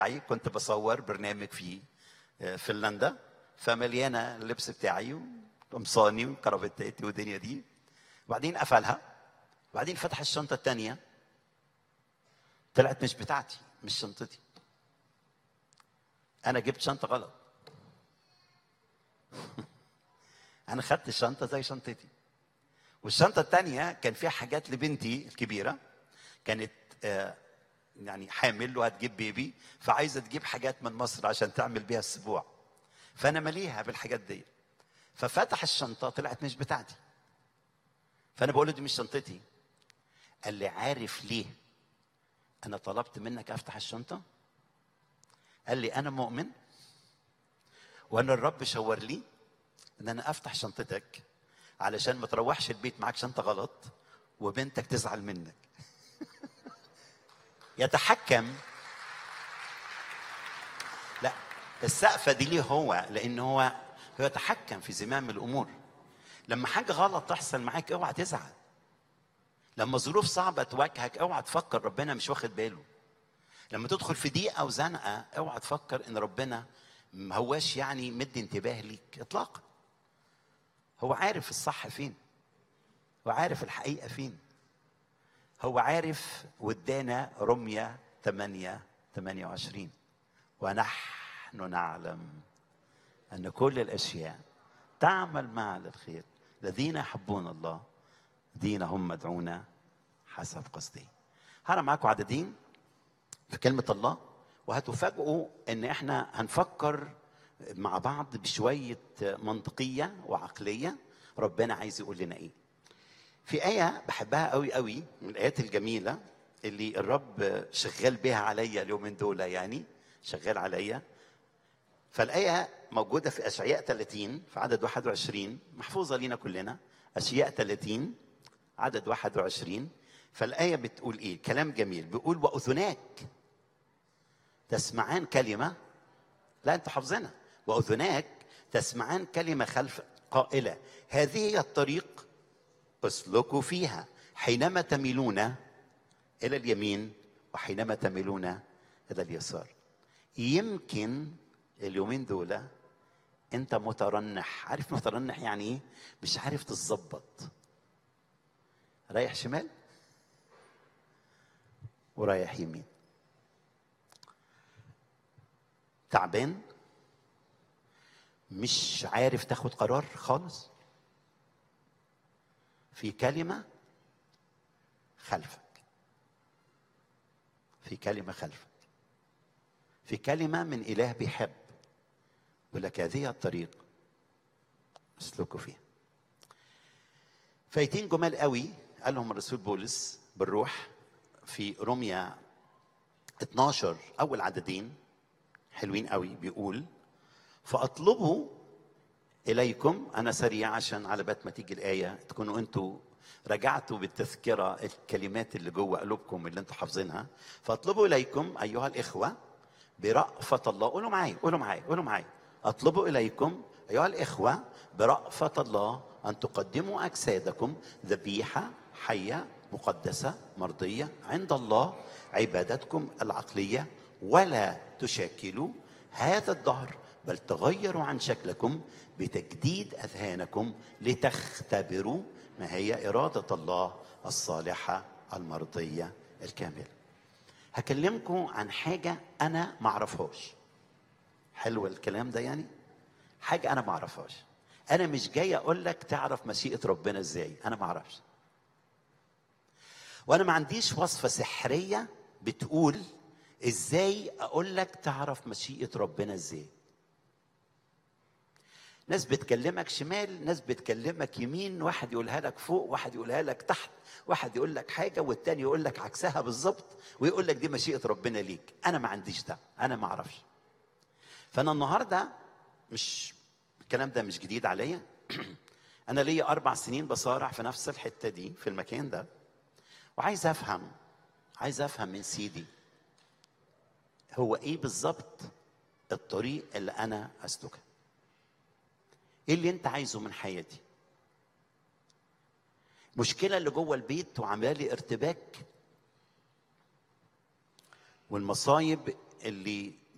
بتاعي كنت بصور برنامج في آه، فنلندا فمليانه اللبس بتاعي وقمصاني وكرافتاتي والدنيا دي وبعدين قفلها وبعدين فتح الشنطه الثانيه طلعت مش بتاعتي مش شنطتي انا جبت شنطه غلط انا خدت الشنطه زي شنطتي والشنطه الثانيه كان فيها حاجات لبنتي الكبيره كانت آه، يعني حامل وهتجيب بيبي فعايزه تجيب حاجات من مصر عشان تعمل بيها السبوع فانا مليها بالحاجات دي ففتح الشنطه طلعت مش بتاعتي فانا بقول له دي مش شنطتي قال لي عارف ليه انا طلبت منك افتح الشنطه قال لي انا مؤمن وانا الرب شاور لي ان انا افتح شنطتك علشان ما تروحش البيت معاك شنطه غلط وبنتك تزعل منك يتحكم لا السقفة دي ليه هو لأن هو هو يتحكم في زمام الأمور لما حاجة غلط تحصل معاك اوعى تزعل لما ظروف صعبة تواجهك اوعى تفكر ربنا مش واخد باله لما تدخل في ضيقة وزنقة اوعى تفكر ان ربنا ما هواش يعني مدي انتباه ليك اطلاقا هو عارف الصح فين هو عارف الحقيقة فين هو عارف وادانا رمية 8 28 ونحن نعلم أن كل الأشياء تعمل معا للخير الذين يحبون الله الذين هم مدعون حسب قصده هرى معاكم عددين في كلمة الله وهتفاجئوا ان احنا هنفكر مع بعض بشوية منطقية وعقلية ربنا عايز يقول لنا ايه في آية بحبها قوي قوي من الآيات الجميلة اللي الرب شغال بها عليا اليومين دول يعني شغال عليا فالآية موجودة في أشعياء 30 في عدد 21 محفوظة لينا كلنا أشعياء 30 عدد 21 فالآية بتقول إيه؟ كلام جميل بيقول وأذناك تسمعان كلمة لا أنتوا حافظينها وأذناك تسمعان كلمة خلف قائلة هذه هي الطريق اسلكوا فيها حينما تميلون الى اليمين وحينما تميلون الى اليسار يمكن اليومين دول انت مترنح عارف مترنح يعني ايه مش عارف تتظبط رايح شمال ورايح يمين تعبان مش عارف تاخد قرار خالص في كلمة خلفك في كلمة خلفك في كلمة من إله بيحب يقول لك هذه الطريق اسلكوا فيها فايتين جمال قوي قالهم الرسول بولس بالروح في روميا 12 أول عددين حلوين قوي بيقول فأطلبوا إليكم أنا سريع عشان على بات ما تيجي الآية تكونوا أنتوا رجعتوا بالتذكرة الكلمات اللي جوه قلوبكم اللي أنتوا حافظينها فأطلبوا إليكم أيها الإخوة برأفة الله قولوا معايا قولوا معايا قولوا معايا أطلبوا إليكم أيها الإخوة برأفة الله أن تقدموا أجسادكم ذبيحة حية مقدسة مرضية عند الله عبادتكم العقلية ولا تشاكلوا هذا الدهر بل تغيروا عن شكلكم بتجديد اذهانكم لتختبروا ما هي اراده الله الصالحه المرضيه الكامله. هكلمكم عن حاجه انا ما اعرفهاش. حلو الكلام ده يعني؟ حاجه انا ما اعرفهاش. انا مش جاي اقول لك تعرف مشيئه ربنا ازاي، انا ما اعرفش. وانا ما عنديش وصفه سحريه بتقول ازاي اقول لك تعرف مشيئه ربنا ازاي. ناس بتكلمك شمال ناس بتكلمك يمين واحد يقولها لك فوق واحد يقولها لك تحت واحد يقول لك حاجة والتاني يقول لك عكسها بالظبط ويقول لك دي مشيئة ربنا ليك أنا ما عنديش ده أنا ما أعرفش فأنا النهاردة مش الكلام ده مش جديد عليا أنا ليا أربع سنين بصارع في نفس الحتة دي في المكان ده وعايز أفهم عايز أفهم من سيدي هو إيه بالظبط الطريق اللي أنا أسلكه ايه اللي انت عايزه من حياتي المشكله اللي جوه البيت وعامله لي ارتباك والمصايب اللي